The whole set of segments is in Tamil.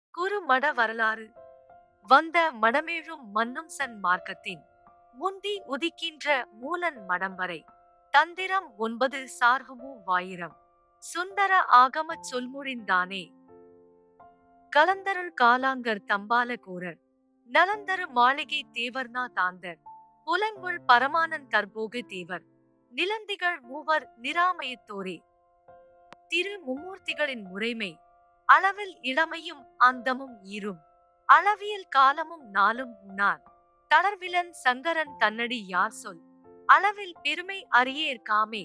குறு மட வரலாறு வந்த மடமேழும் மன்னும் சன் மார்க்கத்தின் முந்தி உதிக்கின்ற மூலன் மடம் வரை தந்திரம் ஒன்பது சார்குமு வாயிரம் சுந்தர ஆகமச் சொல்முழிந்தானே கலந்தருள் காலாங்கர் தம்பால கூரர் நலந்தரு மாளிகை தேவர்னா தாந்தர் புலங்குள் பரமானன் தற்போகு தேவர் நிலந்திகள் மூவர் நிராமயத்தோரே திரு மும்மூர்த்திகளின் முறைமை அளவில் இளமையும் அந்தமும் ஈரும் அளவியல் காலமும் நாளும் உண்ணார் தளர்விலன் சங்கரன் தன்னடி யார் சொல் அளவில் பெருமை அறியேற் காமே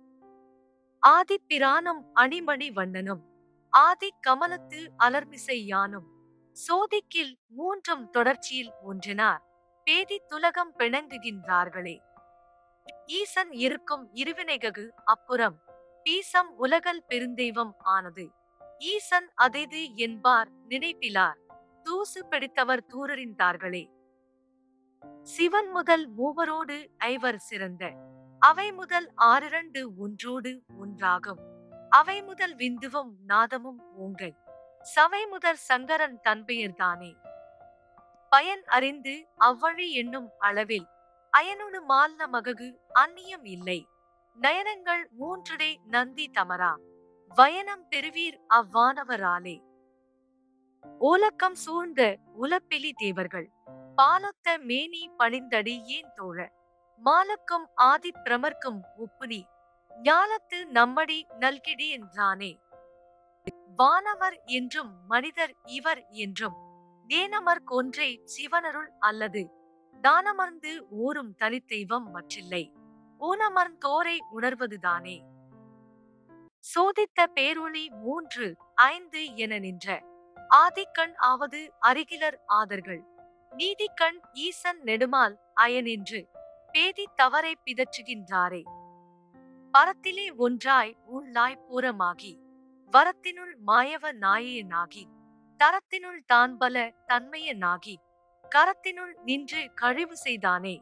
ஆதி பிரானும் அணிமணி வண்ணனும் ஆதி கமலத்து அலர்மிசை யானும் சோதிக்கில் மூன்றும் தொடர்ச்சியில் ஒன்றினார் பேதி துலகம் பிணங்குகின்றார்களே ஈசன் இருக்கும் இருவினைககு அப்புறம் பீசம் உலகல் பெருந்தெய்வம் ஆனது ஈசன் அதெது என்பார் நினைப்பிலார் தூசு பிடித்தவர் தூரறிந்தார்களே சிவன் முதல் மூவரோடு ஐவர் சிறந்த அவை முதல் ஆறிரண்டு ஒன்றோடு ஒன்றாகும் அவை முதல் விந்துவும் நாதமும் ஓங்கை சவை முதற் சங்கரன் தன்பெயர்தானே பயன் அறிந்து அவ்வழி என்னும் அளவில் அயனொடு மால்ன மககு அந்நியம் இல்லை நயனங்கள் மூன்றுடை நந்தி தமரா வயனம் பெறுவீர் அவ்வானவராலே ஓலக்கம் சூழ்ந்த உலப்பிலி தேவர்கள் பாலொத்த மேனி பணிந்தடி ஏன் தோழ மாலக்கும் ஆதி பிரமர்க்கும் ஒப்புனி ஞாலத்து நம்மடி நல்கிடி என்றானே வானவர் என்றும் மனிதர் இவர் என்றும் தேனமர் கொன்றை சிவனருள் அல்லது தானமர்ந்து ஊரும் தனித்தெய்வம் மற்றில்லை ஊனமர்ந்தோரை உணர்வதுதானே சோதித்த பேரொளி மூன்று ஐந்து என நின்ற ஆதிக்கண் ஆவது அருகிலர் ஆதர்கள் நீதிக்கண் ஈசன் நெடுமால் அயனின்று பேதி தவறை பிதற்றுகின்றாரே பரத்திலே ஒன்றாய் உள்ளாய் பூரமாகி வரத்தினுள் மாயவ நாயனாகி தரத்தினுள் தான் பல தன்மையனாகி கரத்தினுள் நின்று கழிவு செய்தானே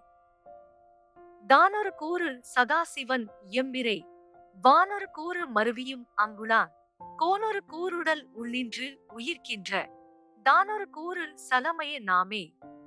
தானொரு கூறு சதாசிவன் எம்பிரை வானொரு கூறு மருவியும் அங்குளான் கோனொரு கூருடல் உள்ளின்று உயிர்க்கின்ற தானொரு கூறு சலமய நாமே